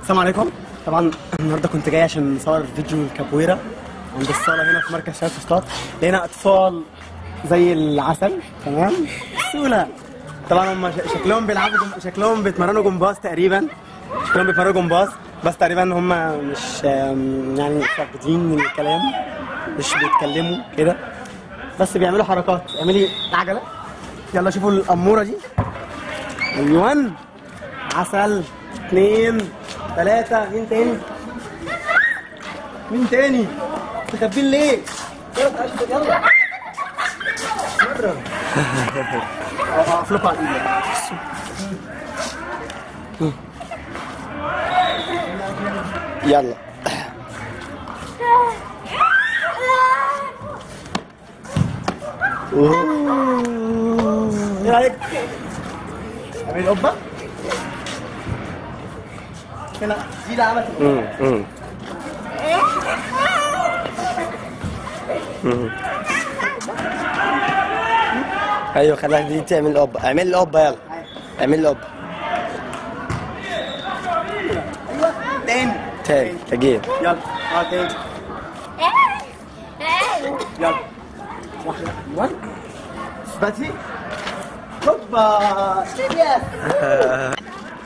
السلام عليكم طبعا النهارده كنت جاي عشان نصور فيديو الكابويرا عند الصاله هنا في مركز شباب فسطاط لقينا اطفال زي العسل تمام سهوله طبعا هم ش- شكلهم بيلعبوا جم... شكلهم بيتمرنوا جمباز تقريبا شكلهم بيتمرنوا جمباز بس تقريبا هم مش آم، يعني مش واخدين من الكلام مش بيتكلموا كده بس بيعملوا حركات اعملي عجله يلا شوفوا الاموره دي ايوان عسل اثنين ثلاثة مين تاني؟ مين تاني؟ تخبين ليه؟ يلا اشفط يلا مرة اقف لكم على الايد يلا ايه رايك؟ عامل قبة؟ هنا دي اللي عملت امم امم ايوه خليها دي تعمل قبة اعمل لي قبة يلا اعمل لي قبة تاني تاني تجيب يلا اه تاني يلا واحدة ايوان اثبتي هوبا يس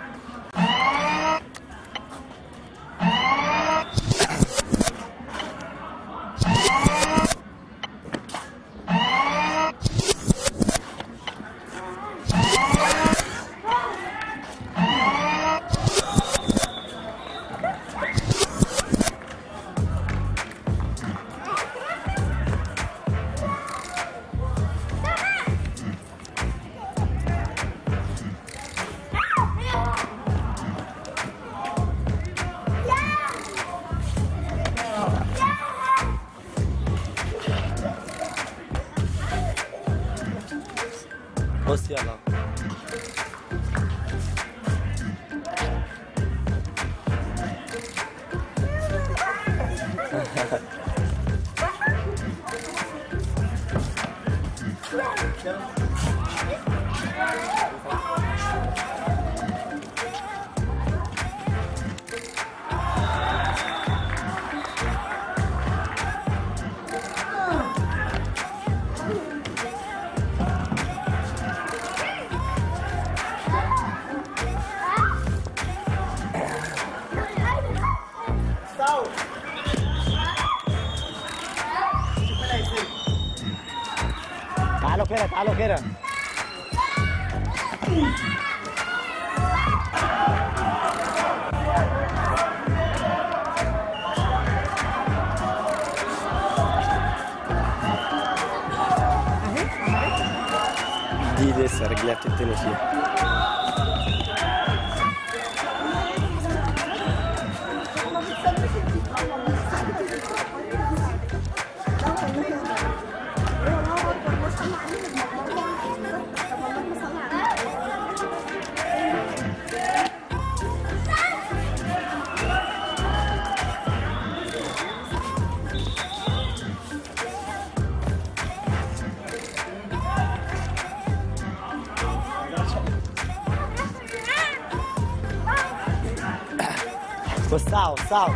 بص يلا تعالوا كده تعالوا كده دي لسه رجليها بتتني فيها وسعوا وسعوا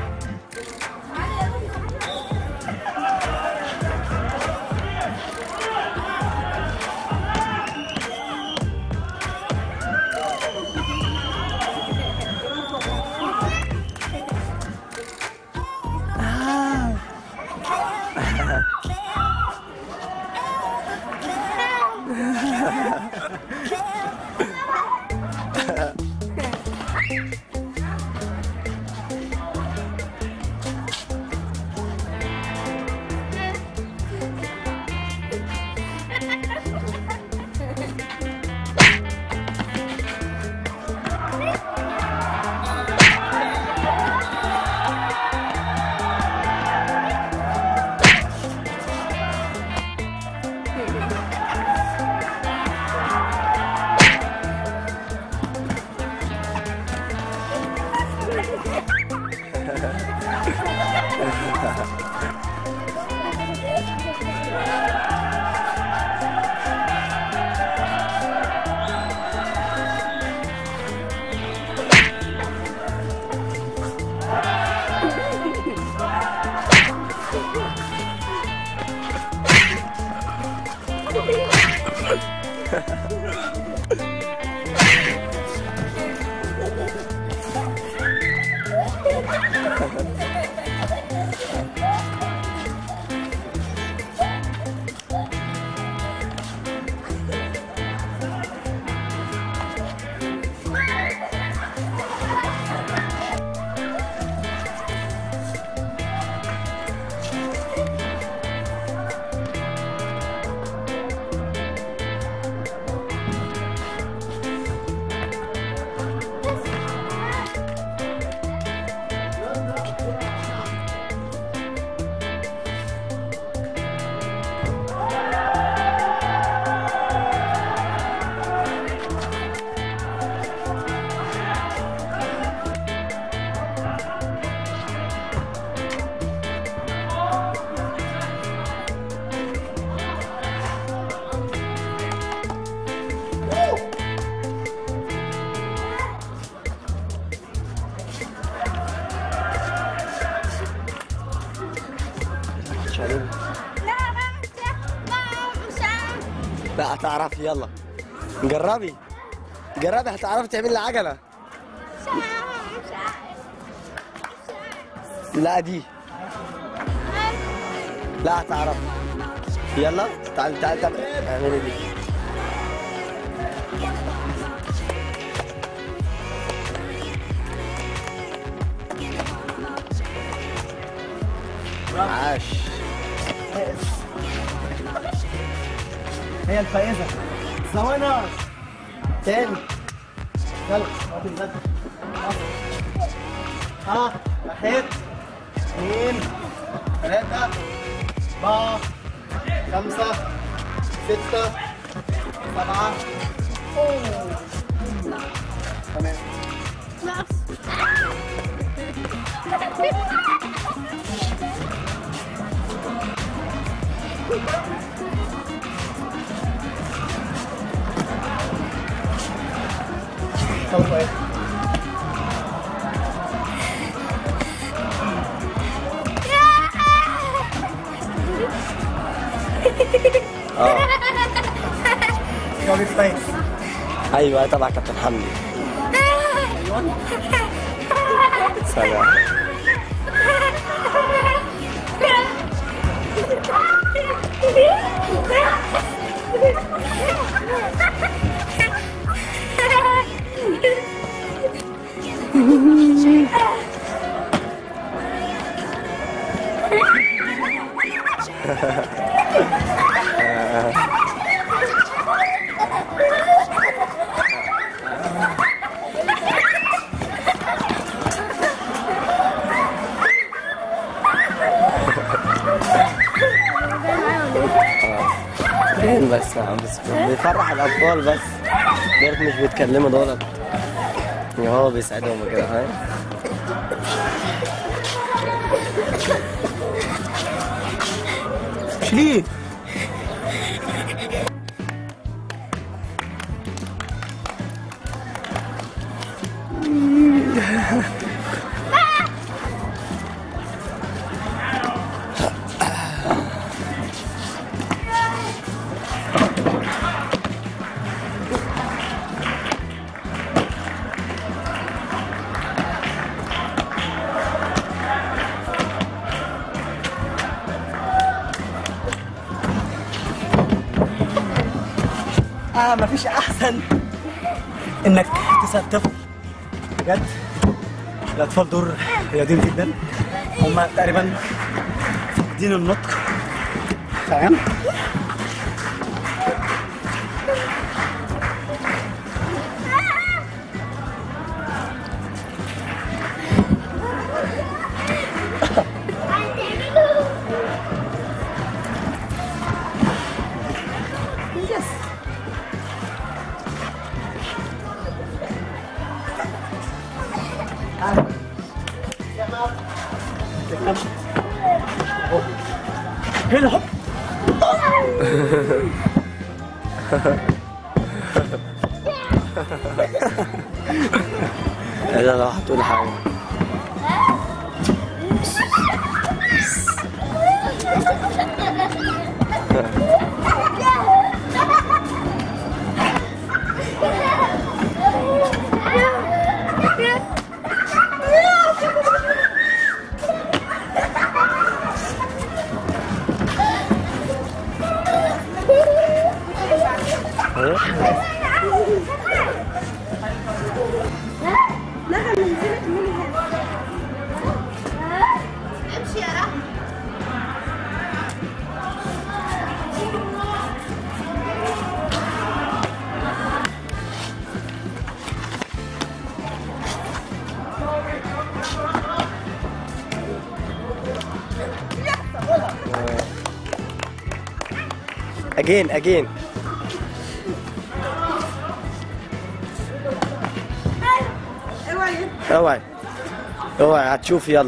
لا هتعرفي يلا جربي جربي هتعرفي تعملي عجلة لا دي لا هتعرفي يلا تعالي تعالي تعالي اعملي دي عاش هي الفائزة زوانا تاني يلا وقت البدء ها واحد اثنين ثلاثة أربعة خمسة ستة سبعة أوه. تمام صوت واحد اه صوت كويس ايوه تبع كابتن حمدي سلام فين بس يا عم بس بيفرح الاطفال بس دولت مش بيتكلموا دولت هو بيساعدهم وكده فاهم مش ليه اه مفيش احسن انك تسال طفل بجد الاطفال دول رياضيين جدا هم تقريبا فاقدين النطق فاهم هنا هوب اذا لو هتقول حاجه لا هننزلك منها امشي يا رحمة اجين اجين اوعي اوعي اوعي هتشوف يلا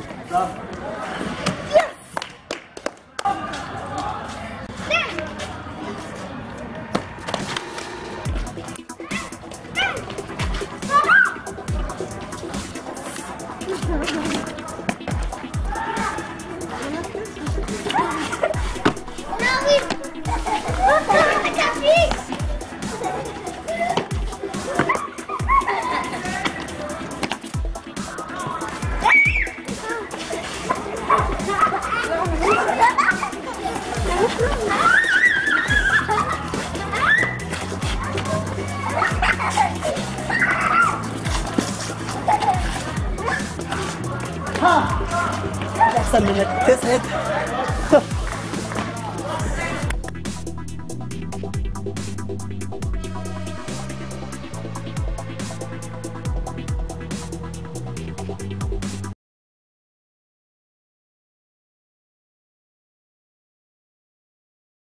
ناوي ها احسن من انك تسعد